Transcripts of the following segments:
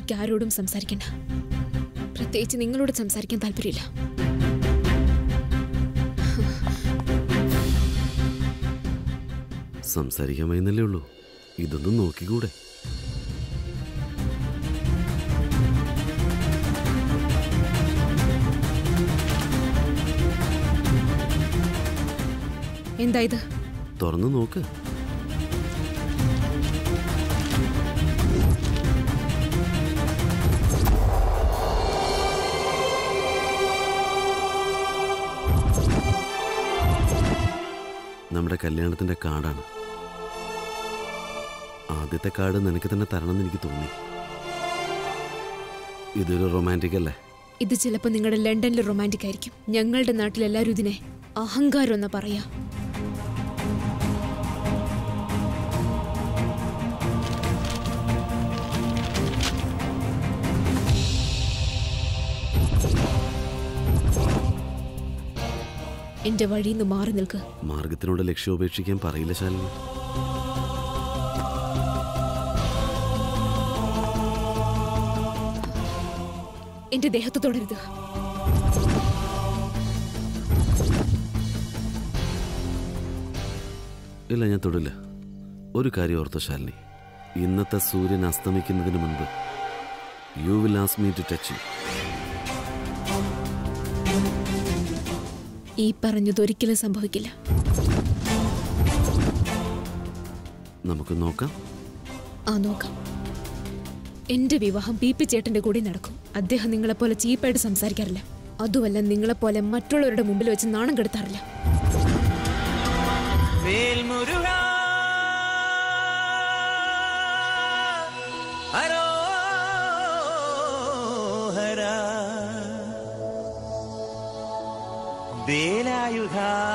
എനിക്ക് ആരോടും സംസാരിക്കണ്ട പ്രത്യേകിച്ച് നിങ്ങളോട് സംസാരിക്കാൻ താല്പര്യമില്ല സംസാരിക്കാൻ വൈകുന്നല്ലേ ഉള്ളൂ ഇതൊന്നും നോക്കിക്കൂടെ എന്താ ഇത് തുറന്നു നോക്ക് നമ്മുടെ കല്യാണത്തിന്റെ കാർഡാണ് ആദ്യത്തെ കാർഡ് നിനക്ക് തന്നെ തരണമെന്ന് എനിക്ക് തോന്നി ഇതൊരു റൊമാൻറ്റിക് അല്ലേ ഇത് ചിലപ്പോൾ നിങ്ങളുടെ ലണ്ടനിൽ റൊമാൻറ്റിക് ആയിരിക്കും ഞങ്ങളുടെ നാട്ടിൽ എല്ലാവരും ഇതിനെ അഹങ്കാരം എന്നാ പറയാ എന്റെ വഴിയിൽ നിന്ന് മാറി നിൽക്ക് മാർഗത്തിനോട് ലക്ഷ്യം ഉപേക്ഷിക്കാൻ പറയില്ല ശാലിനി എന്റെ ദേഹത്ത് തുടരുത് ഇല്ല ഞാൻ തൊടില്ല ഒരു കാര്യം ഓർത്തോ ശാലിനി ഇന്നത്തെ സൂര്യൻ അസ്തമിക്കുന്നതിന് മുൻപ് you will ask me to touch you ഈ പറഞ്ഞതൊരിക്കലും സംഭവിക്കില്ല നമുക്ക് നോക്കാം ആ നോക്കാം എന്റെ വിവാഹം പി പി ചേട്ടന്റെ കൂടെ നടക്കും അദ്ദേഹം നിങ്ങളെപ്പോലെ ചീപ്പായിട്ട് സംസാരിക്കാറില്ല അതുമല്ല നിങ്ങളെപ്പോലെ മറ്റുള്ളവരുടെ മുമ്പിൽ വെച്ച് നാണം കെടുത്താറില്ല വേൽമുരുക ഹരോഹര വേലായുധ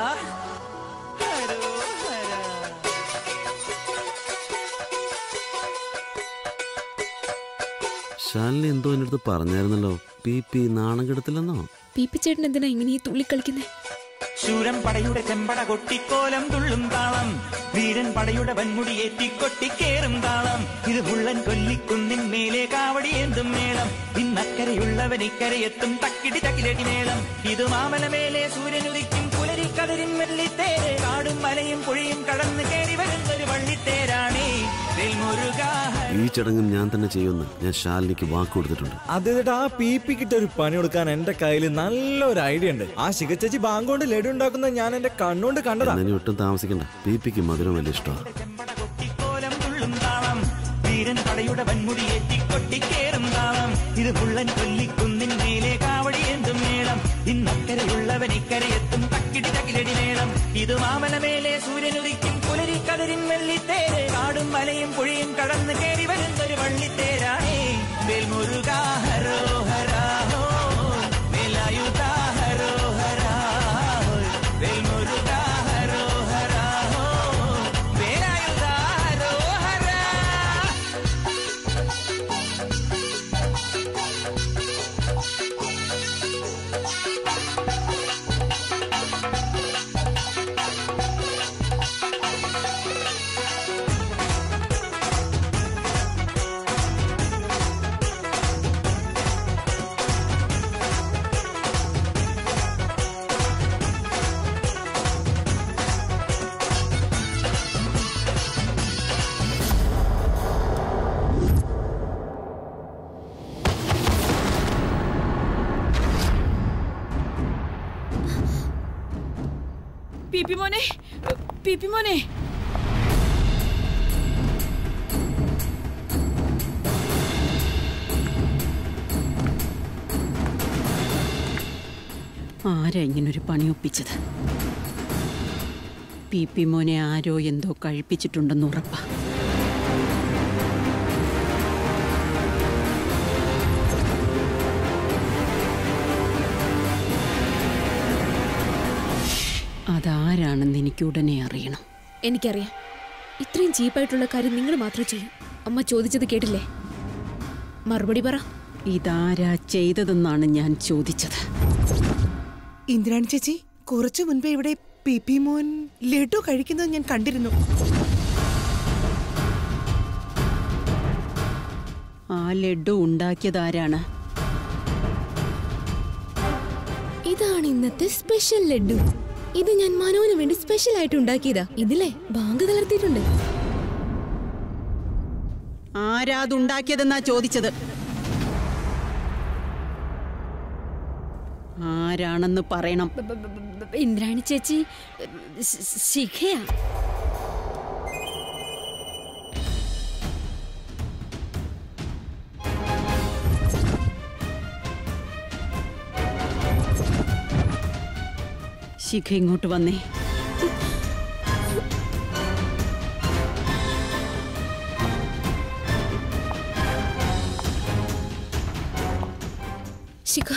ഹരോഹര ശാലിനി എന്തോ എൻ്റെ അടുത്ത് പറഞ്ഞായിരുന്നല്ലോ പി പി നാണം കെടുത്തില്ലെന്നോ പി പി ചേട്ടൻ എന്തിനാ ഇങ്ങനെ ഈ തുള്ളി കളിക്കുന്നേ ശൂരൻ പടയുടെ ചെമ്പട കൊട്ടിക്കോലം തുള്ളും താളം വീരൻ പടയുടെ വൻമുടിയേറ്റി കൊട്ടിക്കേറും താളം ഇത് മുള്ളൻ കൊല്ലിക്കുന്നിൻ മേലെ കാവടിയേന്തും മേളം ഇന്നക്കരയുള്ളവൻ ഇക്കരയെത്തും തക്കിടി തക്കിലടി മേളം ഇത് മാമലമേലെ സൂര്യനുദിക്കും പുലരി കതിരിൻ വെള്ളിത്തേര് കാടും മലയും പുഴയും കടന്ന് കയറി വരുന്നൊരു വള്ളിത്തേരാണേ വെൽമുരുക ഈ ചടങ്ങും ഞാൻ തന്നെ ചെയ്യുമെന്ന് ഞാൻ ശാലിനിക്ക് വാക്ക് കൊടുത്തിട്ടുണ്ട് അത് എന്നിട്ട് ആ പി പിക്കിട്ട് ഒരു പണി കൊടുക്കാൻ എന്റെ കയ്യിൽ നല്ലൊരു ഐഡിയ ഉണ്ട് ആ ശിഖച്ചേച്ചി ബാങ്ക് കൊണ്ട് ലഡു ഉണ്ടാക്കുന്നത് ഞാൻ എന്റെ കണ്ണുകൊണ്ട് കണ്ടതാ എന്നെ ഒട്ടും താമസിക്കണ്ട പി പിക്ക് മധുരം വലിയ ഇഷ്ടമാണ് ചെമ്പട കൊട്ടിക്കോലം തുള്ളും താളം വീരൻ പടയുടെ വൻമുടിയേറ്റി കൊട്ടിക്കേറും താളം ഇത് മുള്ളൻ കൊല്ലിക്കുന്നിൻ മേലെ കാവടിയേന്തും മേളം ഇന്നക്കരയുള്ളവൻ ഇക്കരയെത്തും തക്കിടി തകിലടി മേളം ഇത് മാമലമേലെ സൂര്യനുദിക്കും പുലരി കതിരിൻ വെള്ളിത്തേര് കാടും മലയും പുഴയും കടന്ന് കയറി വരുന്നൊരു വള്ളിത്തേരാണേ വേൽമുരുക ഹരോ ഹരാഹോ വേലായുധ ഹരോ ഹരാഹോ വേൽമുരുക ഹരോ ഹരാഹോ വേലായുധ ഹരോ ഹരാ പിപി മോനെ പിപി മോനെ ആരാ ഇങ്ങനൊരു പണി ഒപ്പിച്ചത് പി പി മോനെ ആരോ എന്തോ കഴിപ്പിച്ചിട്ടുണ്ടെന്ന് ഉറപ്പാ അതാരാണെന്ന് എനിക്ക് ഉടനെ അറിയണം എനിക്കറിയാം ഇത്രയും ചീപ്പായിട്ടുള്ള കാര്യം നിങ്ങൾ മാത്രമേ ചെയ്യൂ അമ്മ ചോദിച്ചത് കേട്ടില്ലേ മറുപടി പറ ഇതാരാ ചെയ്തതെന്നാണ് ഞാൻ ചോദിച്ചത് ഇന്ദിരാണി ചേച്ചി കുറച്ചു മുൻപേ ഇവിടെ പി പി മോൻ ലഡു കഴിക്കുന്നത് ഞാൻ കണ്ടിരുന്നു ആ ലഡു ഉണ്ടാക്കിയതാരാണ് ഇതാണ് ഇന്നത്തെ സ്പെഷ്യൽ ലഡു ഇത് ഞാൻ മനുവിന് വേണ്ടി സ്പെഷ്യൽ ആയിട്ട് ഉണ്ടാക്കിയതാ ഇതിലെ ബാങ്ക് കലർത്തിയിട്ടുണ്ട് ആരാ അതുണ്ടാക്കിയതെന്നാ ചോദിച്ചത് ആരാണെന്ന് പറയണം ബ- ബ- ബ- ബ- ഇന്ദ്രാണി ചേച്ചി ശ- ശിഖയാ ശിഖ ഇങ്ങോട്ട് വന്നേ ശിഖ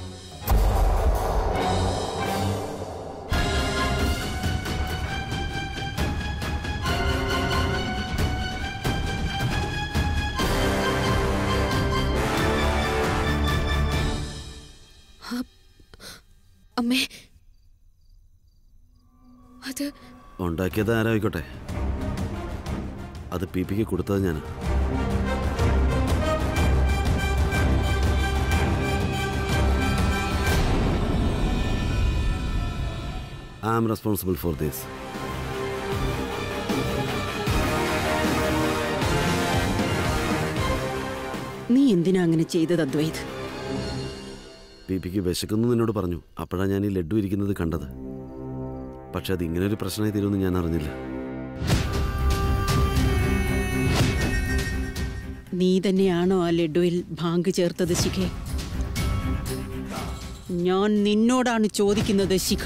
ആ, അമ്മേ അത് ഉണ്ടാക്കിയത് ആരായിക്കോട്ടെ അത് പി പിക്ക് കൊടുത്തത് ഞാൻ I am responsible for this നീ എന്തിനാ അങ്ങനെ ചെയ്തത് അദ്വൈത് പി പിക്ക് വിശക്കുന്നു എന്നോട് പറഞ്ഞു അപ്പോഴാണ് ഞാൻ ഈ ലഡു ഇരിക്കുന്നത് കണ്ടത് പക്ഷെ അത് ഇങ്ങനെ ഒരു പ്രശ്നമായി തീരുമെന്ന് ഞാൻ അറിഞ്ഞില്ല നീ തന്നെയാണോ ആ ലഡുവിൽ ഭാങ്ക് ചേർത്തത് ശിഖ ഞാൻ നിന്നോടാണ് ചോദിക്കുന്നത് ശിഖ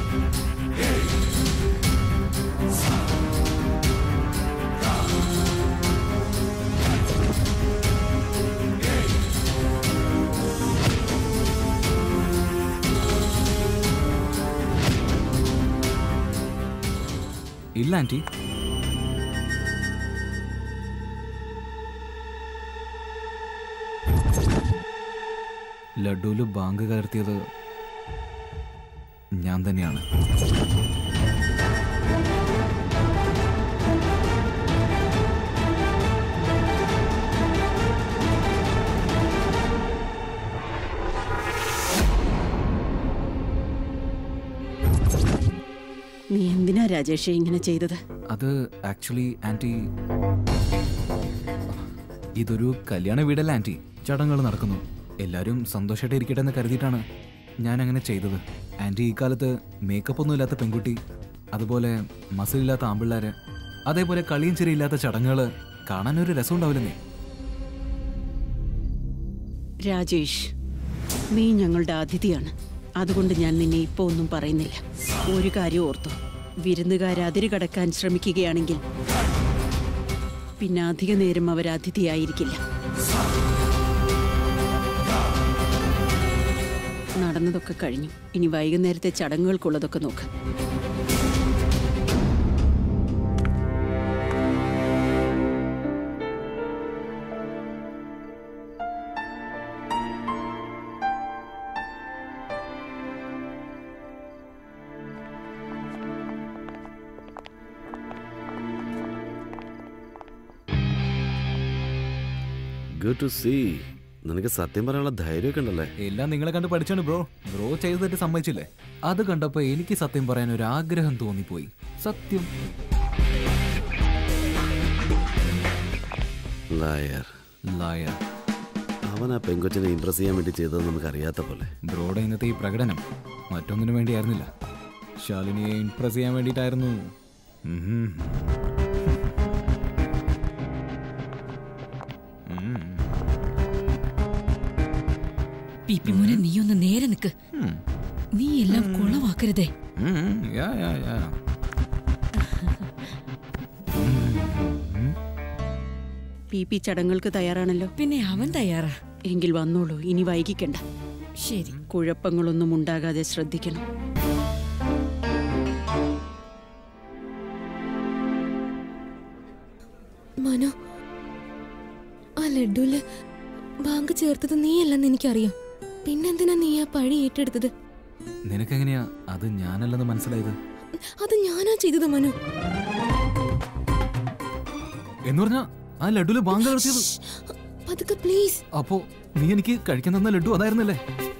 ഇല്ല ആന്റി ലഡുവിൽ ബാങ്ക് കലർത്തിയത് ഞാൻ തന്നെയാണ് നീ എന്തിനാ രാജേഷ് ഇങ്ങനെ ചെയ്തത് അത് ആക്ച്വലി ആന്റി ഇതൊരു കല്യാണ വീടല്ല ആന്റി ചടങ്ങുകൾ നടക്കുന്നു എല്ലാവരും സന്തോഷമായിട്ട് ഇരിക്കട്ടെ എന്ന് കരുതിയിട്ടാണ് ഞാൻ അങ്ങനെ ചെയ്തത് ആന്റി ഈ കാലത്ത് മേക്കപ്പ് ഒന്നും ഇല്ലാത്ത പെൺകുട്ടി അതുപോലെ മസിലില്ലാത്ത ആമ്പിള്ളാര് അതേപോലെ കളിയും ചിരിയില്ലാത്ത ചടങ്ങുകൾ കാണാൻ ഒരു രസം ഉണ്ടാവില്ലെന്നേ രാജേഷ് നീ ഞങ്ങളുടെ അതിഥിയാണ് അതുകൊണ്ട് ഞാൻ നിന്നെ ഇപ്പോൾ ഒന്നും പറയുന്നില്ല ഒരു കാര്യം ഓർത്തു വിരുന്നുകാർ അതിര് കടക്കാൻ ശ്രമിക്കുകയാണെങ്കിൽ പിന്നെ അധിക നേരം അവർ അതിഥിയായിരിക്കില്ല നടന്നതൊക്കെ കഴിഞ്ഞു ഇനി വൈകുന്നേരത്തെ ചടങ്ങുകൾക്കുള്ളതൊക്കെ നോക്ക് ഗുഡ് ടു സീ നിനക്ക് സത്യം പറയാനുള്ള ധൈര്യമൊക്കെ ഉണ്ടല്ലേ എല്ലാം നിങ്ങളെ കണ്ട് പഠിച്ചാണ് ബ്രോ ബ്രോ ചെയ്തിട്ട് സമ്മതിച്ചില്ലേ അത് കണ്ടപ്പോ എനിക്ക് സത്യം പറയാൻ ഒരു ആഗ്രഹം തോന്നിപ്പോയി സത്യം ലയർ ലായർ അവൻ ആ പെങ്കൊച്ചിനെ ഇംപ്രസ് ചെയ്യാൻ വേണ്ടി ചെയ്തത് നമുക്ക് അറിയാത്ത പോലെ ബ്രോയുടെ ഇന്നത്തെ ഈ പ്രകടനം മറ്റൊന്നിനു വേണ്ടിയായിരുന്നില്ല ശാലിനിയെ ഇംപ്രസ് ചെയ്യാൻ വേണ്ടിയിട്ടായിരുന്നു ഉം. ഉം. പിപി മോനെ നീ ഒന്ന് നേരെ നിക്ക് ഉം. നീ എല്ലാം കുളവാക്കരുതേ ഉം. യാ, യാ, യാ. പി പി ചടങ്ങുകൾക്ക് തയ്യാറാണല്ലോ പിന്നെ അവൻ തയ്യാറാ എങ്കിൽ വന്നോളൂ ഇനി വൈകിക്കണ്ട ശരി കുഴപ്പങ്ങളൊന്നും ഉണ്ടാകാതെ ശ്രദ്ധിക്കണം മനു ആ ലഡുല് ബാങ്ക് ചേർത്തത് നീയല്ലെന്ന് എനിക്കറിയാം പിന്നെന്തിനാ നീ ആ പഴി ഏറ്റെടുത്തത് നിനക്കെങ്ങനെയാ അത് ഞാനല്ലെന്ന് മനസ്സിലായത് അത് ഞാനാ ചെയ്തത് മനു എന്ന് പറഞ്ഞാ ആ ലഡുല് ബാങ്ക് കലർത്തിയത് പതുക്കെ പ്ലീസ് അപ്പോ നീ എനിക്ക് കഴിക്കാൻ തന്ന ലഡു അതായിരുന്നല്ലേ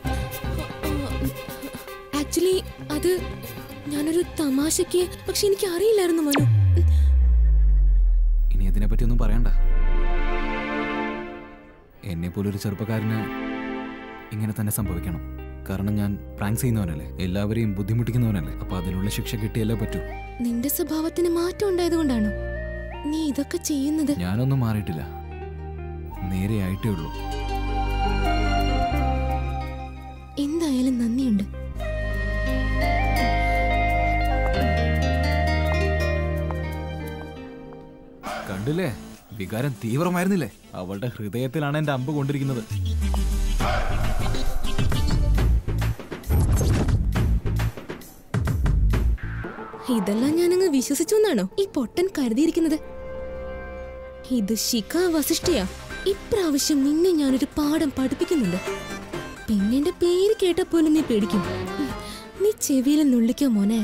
ആക്ച്വലി അത് ഞാനൊരു തമാശക്ക് പക്ഷെ എനിക്ക് അറിയില്ലായിരുന്നു മനു ഇനി അതിനെപ്പറ്റി ഒന്നും പറയണ്ട എന്നെ പോലൊരു ചെറുപ്പക്കാരന് ഇങ്ങനെ തന്നെ സംഭവിക്കണം കാരണം ഞാൻ പ്രാങ്ക് ചെയ്യുന്നവനല്ലേ എല്ലാവരെയും ബുദ്ധിമുട്ടിക്കുന്നവനല്ലേ അപ്പൊ അതിനുള്ള ശിക്ഷ കിട്ടിയല്ലേ പറ്റൂ നിന്റെ സ്വഭാവത്തിന് മാറ്റം ഉണ്ടായത് കൊണ്ടാണോ നീ ഇതൊക്കെ ചെയ്യുന്നത് ഞാനൊന്നും മാറിയിട്ടില്ല നേരെ ആയിട്ടേ ഉള്ളൂ എന്തായാലും നന്ദിയുണ്ട് കണ്ടില്ലേ വികാരം തീവ്രമായിരുന്നില്ലേ അവളുടെ ഹൃദയത്തിലാണ് എന്റെ അമ്പ് കൊണ്ടിരിക്കുന്നത് ഇതെല്ലാം ഞാനങ്ങ് വിശ്വസിച്ചു എന്നാണോ ഈ പൊട്ടൻ കരുതിയിരിക്കുന്നത് ഇത് ശിഖ വസിഷ്ഠയാ ഇപ്രാവശ്യം നിന്നെ ഞാനൊരു പാഠം പഠിപ്പിക്കുന്നുണ്ട് പിന്നെ എന്റെ പേര് കേട്ട പോലും നീ പേടിക്കും ഉം. നീ ചെവിയിൽ നുള്ളിക്കോ മോനെ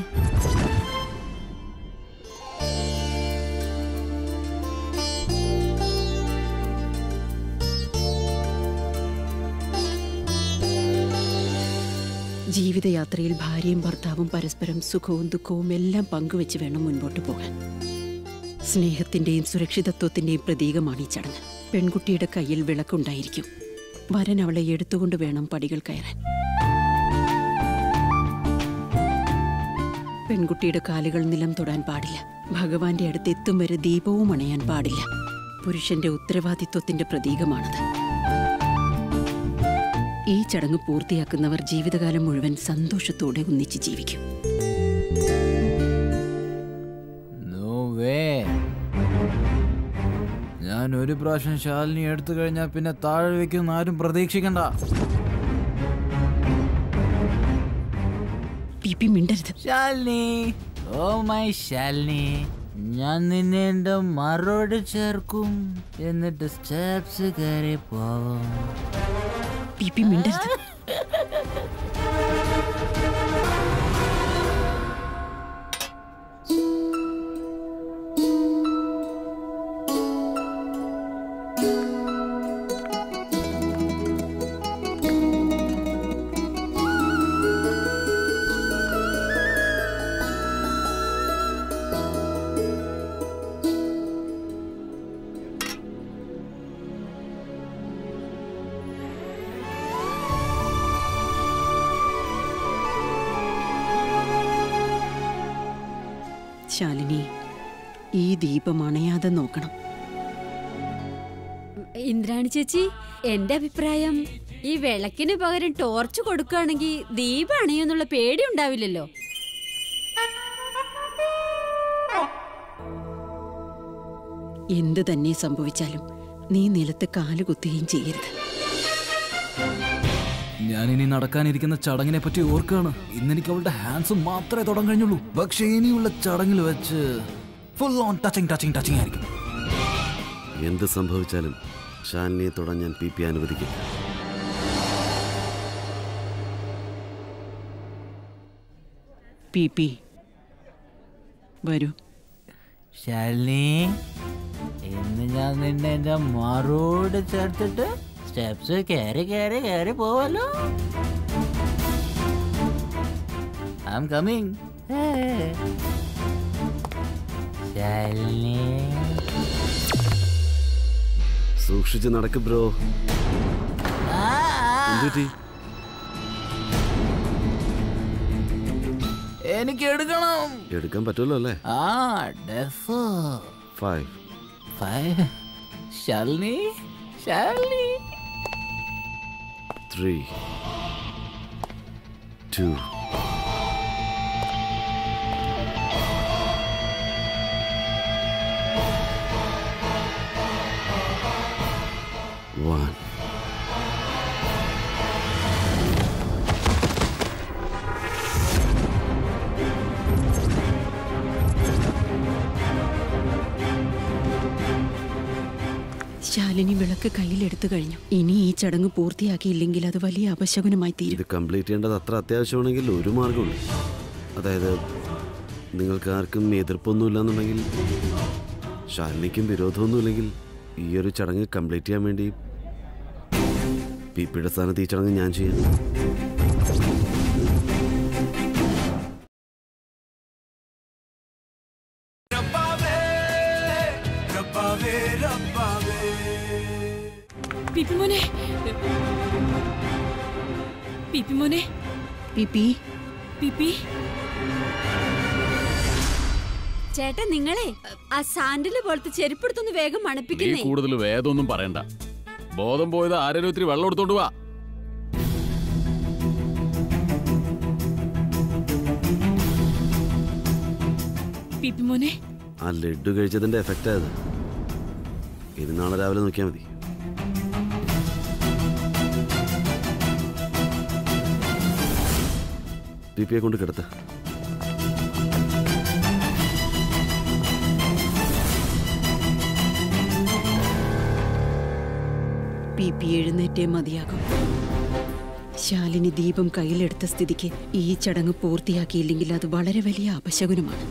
ജീവിതയാത്രയിൽ ഭാര്യയും ഭർത്താവും പരസ്പരം സുഖവും ദുഃഖവും എല്ലാം പങ്കുവെച്ച് വേണം മുൻപോട്ട് പോകാൻ സ്നേഹത്തിന്റെയും സുരക്ഷിതത്വത്തിന്റെയും പ്രതീകമാണ് ഈ ചടങ്ങ് പെൺകുട്ടിയുടെ കയ്യിൽ വിളക്കുണ്ടായിരിക്കും വരൻ അവളെ എടുത്തുകൊണ്ട് വേണം പടികൾ കയറാൻ പെൺകുട്ടിയുടെ കാലുകൾ നിലം തൊടാൻ പാടില്ല ഭഗവാന്റെ അടുത്ത് എത്തും വരെ ദീപവും അണയാൻ പാടില്ല പുരുഷന്റെ ഉത്തരവാദിത്വത്തിന്റെ പ്രതീകമാണത് ഈ ചടങ്ങ് പൂർത്തിയാക്കുന്നവർ ജീവിതകാലം മുഴുവൻ സന്തോഷത്തോടെ ഒന്നിച്ച് ജീവിക്കും No way. ഞാൻ ഒരു പ്രാവശ്യം ശാലിനി എടുത്തു കഴിഞ്ഞാൽ പിന്നെ താഴെ വെക്കുന്ന ആരും പ്രതീക്ഷിക്കണ്ട പി പി മിണ്ടരുത് ശാലിനി ഓ മൈ ശാലിനി ഞാൻ നിന്നെ എന്റെ മറോട് ചേർക്കും എന്നിട്ട് സ്റ്റെപ്സ് കയറി പോവും പി പി മിണ്ടരുത് ശാലിനി ഈ ദീപം അണയാതെ നോക്കണം ഇന്ദ്രാണി ചേച്ചി എന്റെ അഭിപ്രായം ഈ വിളക്കിന് പകരം ടോർച്ച് കൊടുക്കുകയാണെങ്കിൽ ദീപം അണയുന്നുള്ള പേടി ഉണ്ടാവില്ലല്ലോ എന്ത് തന്നെ സംഭവിച്ചാലും നീ നിലത്ത് കാലുകുത്തുകയും ചെയ്യരുത് ഞാൻ ഇനി നടക്കാനിരിക്കുന്ന ചടങ്ങിനെ പറ്റി ഓർക്കാണ് ഇന്നെനിക്ക് അവളുടെ ഹാൻഡ്സ് മാത്രമേ തുടങ്ങാൻ കഴിഞ്ഞുള്ളൂ പക്ഷേ ഇനിയുള്ള ചടങ്ങിൽ വെച്ച് full on touching touching touching ആയിരിക്കും എന്ത് സംഭവിച്ചാലും ഷാലിനിയെ തൊടാൻ ഞാൻ പി പി അനുവദിക്കും പി പി വരൂ ശാലിനി ഇന്ന് ഞാൻ നിന്നെ എന്റെ മറോട് ചേർത്തിട്ട് സ്റ്റെപ്സ് കയറി കയറി കയറി പോവല്ലോ ഐ എം കമ്മിങ് ശാലിനി സൂക്ഷിച്ച് നടക്ക് ബ്രോ എന്തുപറ്റി എനിക്ക് എടുക്കണം എടുക്കാൻ പറ്റുമല്ലോ അല്ലേ ആ ഡെഫ് five five Shalini Shalini three two one Shalini വിളക്ക് കയ്യിലെടുത്തു കഴിഞ്ഞു ഇനി ഈ ചടങ്ങ് പൂർത്തിയാക്കിയില്ലെങ്കിൽ അത് വലിയ അപശകുനമായി തീരും ഇത് കംപ്ലീറ്റ് ചെയ്യേണ്ടത് അത്ര അത്യാവശ്യമാണെങ്കിൽ ഒരു മാർഗമുള്ളൂ അതായത് നിങ്ങൾക്ക് ആർക്കും എതിർപ്പൊന്നുമില്ല എന്നുണ്ടെങ്കിൽ ഷാലിനിക്കും വിരോധമൊന്നുമില്ലെങ്കിൽ ഈ ഒരു ചടങ്ങ് കംപ്ലീറ്റ് ചെയ്യാൻ വേണ്ടി പിയുടെ സ്ഥാനത്ത് ഈ ചടങ്ങ് ഞാൻ ചെയ്യാം പിപ്പി മോനെ പിപ്പി മോനെ പിപി പിപ്പി ചേട്ടാ നിങ്ങളെ ആ സാൻഡില് പോലത്തെ ചെരുപ്പെടുത്തൊന്ന് വേഗം നീ മണപ്പിക്കുന്നേ കൂടുതൽ വേദമൊന്നും പറയണ്ട ബോധം പോയത് ആരെങ്കിലും ഇത്തിരി വെള്ളം എടുത്തോണ്ട് വാ പിപ്പി മോനെ ആ ലഡു കഴിച്ചതിന്റെ എഫക്റ്റ് അത് ഇത് നാളെ രാവിലെ നോക്കിയാൽ മതി പിപ്പിയെ കൊണ്ട് കിടത്ത പി പി എഴുന്നേറ്റേ മതിയാകും ശാലിനി ദീപം കയ്യിലെടുത്ത സ്ഥിതിക്ക് ഈ ചടങ്ങ് പൂർത്തിയാക്കിയില്ലെങ്കിൽ അത് വളരെ വലിയ അപശകുനമാണ്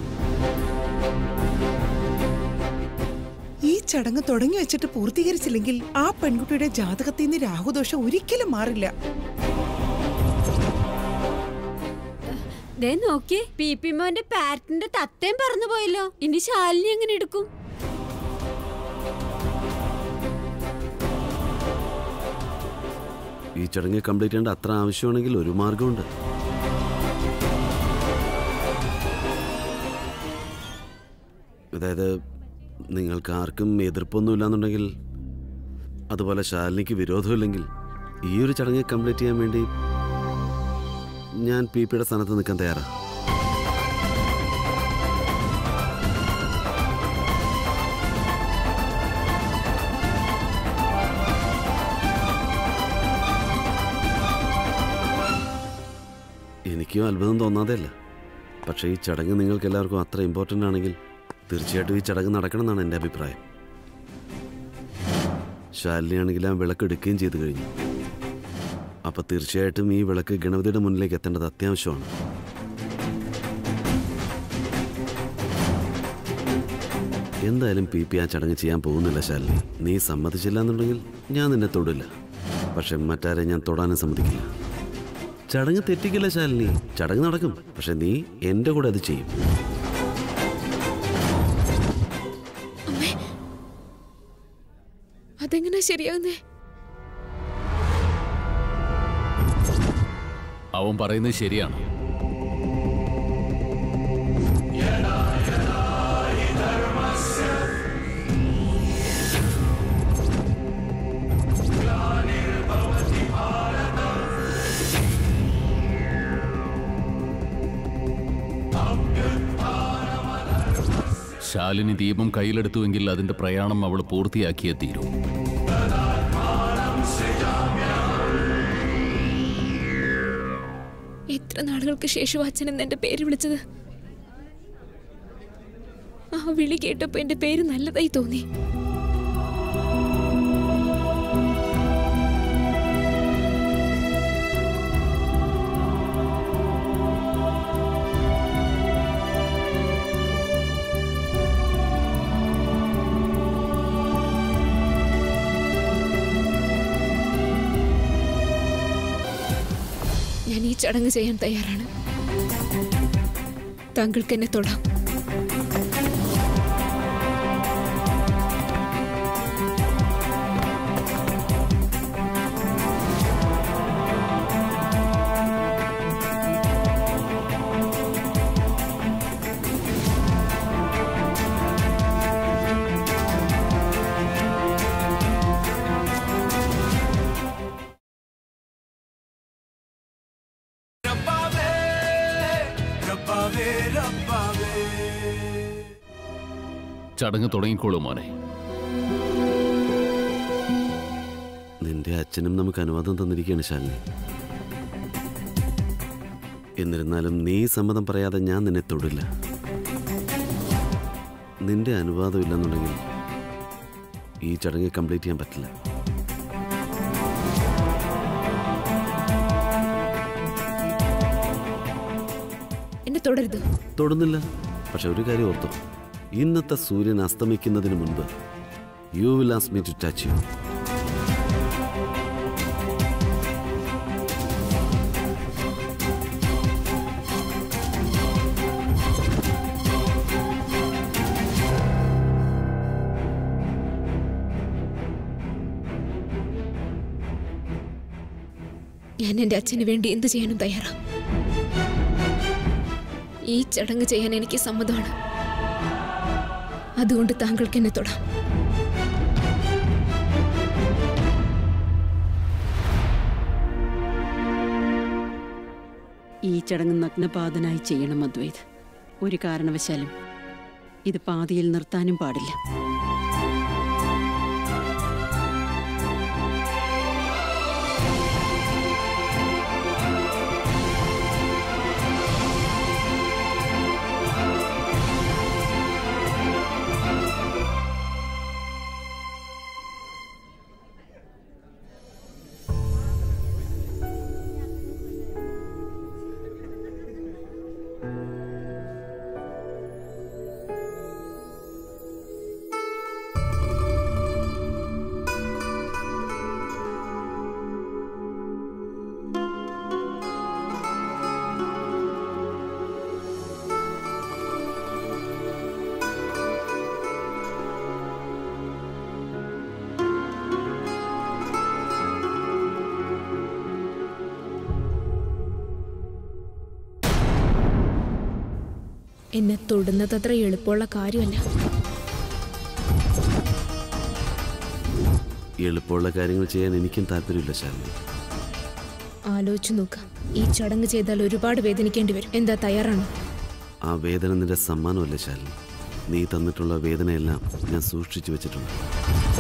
ഈ ചടങ്ങ് തുടങ്ങി വെച്ചിട്ട് പൂർത്തീകരിച്ചില്ലെങ്കിൽ ആ പെൺകുട്ടിയുടെ ജാതകത്തിൽ നിന്ന് രാഹുദോഷം ഒരിക്കലും മാറില്ല ദേ നോക്കിയേ പി പി മോന്റെ പാരറ്റിന്റെ തത്തയും പറന്നു പോയല്ലോ ഇനി ശാലിനി എങ്ങനെ എടുക്കും ഈ ചടങ്ങ് കംപ്ലീറ്റ് ചെയ്യേണ്ട അത്ര ആവശ്യമാണെങ്കിൽ ഒരു മാർഗമുണ്ട് അതായത് നിങ്ങൾക്ക് ആർക്കും എതിർപ്പൊന്നും ഇല്ലാന്നുണ്ടെങ്കിൽ അതുപോലെ ശാലിനിക്ക് വിരോധമില്ലെങ്കിൽ ഈ ഒരു ചടങ്ങ് കംപ്ലീറ്റ് ചെയ്യാൻ വേണ്ടി ഞാൻ പി പിയുടെ സ്ഥാനത്ത് നിൽക്കാൻ തയ്യാറാണ് എനിക്കും അത്ഭുതം തോന്നാതെയല്ല പക്ഷേ ഈ ചടങ്ങ് നിങ്ങൾക്ക് എല്ലാവർക്കും അത്ര ഇമ്പോർട്ടൻ്റ് ആണെങ്കിൽ തീർച്ചയായിട്ടും ഈ ചടങ്ങ് നടക്കണം എന്നാണ് എൻ്റെ അഭിപ്രായം ശാലിനിയാണെങ്കിൽ ആ വിളക്ക് എടുക്കുകയും ചെയ്തു കഴിഞ്ഞു അപ്പോൾ തീർച്ചയായിട്ടും ഈ വിളക്ക് ഗണപതിയുടെ മുന്നിലേക്ക് എത്തേണ്ടത് അത്യാവശ്യമാണ് എന്തായാലും പി പി ആ ചടങ്ങ് ചെയ്യാൻ പോകുന്നില്ല ശാലിനി നീ സമ്മതിച്ചില്ല എന്നുണ്ടെങ്കിൽ ഞാൻ നിന്നെ തൊടില്ല പക്ഷെ മറ്റാരെ ഞാൻ തൊടാനും സമ്മതിക്കില്ല ചടങ്ങ് തെറ്റിക്കില്ല ശാലിനി ചടങ്ങ് നടക്കും പക്ഷെ നീ എൻ്റെ കൂടെ അത് ചെയ്യും അതെങ്ങനെ ശരിയാവുന്നേ അവൻ പറയുന്നത് ശരിയാണ് ശാലിനി ദീപം കയ്യിലെടുത്തുവെങ്കിൽ അതിന്റെ പ്രയാണം അവൾ പൂർത്തിയാക്കിയേ തീരൂ എത്ര നാളുകൾക്ക് ശേഷം അച്ഛൻ എന്ന് എന്റെ പേര് വിളിച്ചത് ആ വിളി കേട്ടപ്പോ എന്റെ പേര് നല്ലതായി തോന്നി ഞാൻ ഈ ചടങ്ങ് ചെയ്യാൻ തയ്യാറാണ് താങ്കൾക്ക് എന്നെ തൊടാം ചടങ്ങ് തുടങ്ങിക്കോളൂ മോനെ നിന്റെ അച്ഛനും നമുക്ക് അനുവാദം തന്നിരിക്കുകയാണ് ശാലിനി എന്നിരുന്നാലും നീ സമ്മതം പറയാതെ ഞാൻ നിന്നെ തൊടില്ല നിന്റെ അനുവാദം ഇല്ലെന്നുണ്ടെങ്കിൽ ഈ ചടങ്ങ് കംപ്ലീറ്റ് ചെയ്യാൻ പറ്റില്ല എന്നെ തുടരുത് തൊടുന്നില്ല പക്ഷെ ഒരു കാര്യം ഓർത്തോ ഇന്നത്തെ സൂര്യൻ അസ്തമിക്കുന്നതിന് മുൻപ് you will ask me to touch you ഞാൻ എൻ്റെ അച്ഛന് വേണ്ടി എന്ത് ചെയ്യാനും തയ്യാറാ ഈ ചടങ്ങ് ചെയ്യാൻ എനിക്ക് സമ്മതമാണ് അതുകൊണ്ട് താങ്കൾക്ക് എന്നെ തൊടാം ഈ ചടങ്ങ് നഗ്നപാതനായി ചെയ്യണം അദ്വൈത് ഒരു കാരണവശാലും ഇത് പാതിയിൽ നിർത്താനും പാടില്ല എന്നെ തൊടുന്നതത്ര എളുപ്പമുള്ള കാര്യമല്ല എളുപ്പമുള്ള കാര്യങ്ങൾ ചെയ്യാൻ എനിക്കും താല്പര്യമില്ല ശാലിനി ആലോചിച്ചു നോക്ക ഈ ചടങ്ങ് ചെയ്താൽ ഒരുപാട് വേദനിക്കേണ്ടി വരും എന്താ തയ്യാറാണോ ആ വേദന നിന്റെ സമ്മാനമല്ലേ ശാലിനി നീ തന്നിട്ടുള്ള വേദനയെല്ലാം ഞാൻ സൂക്ഷിച്ചു വെച്ചിട്ടുണ്ട്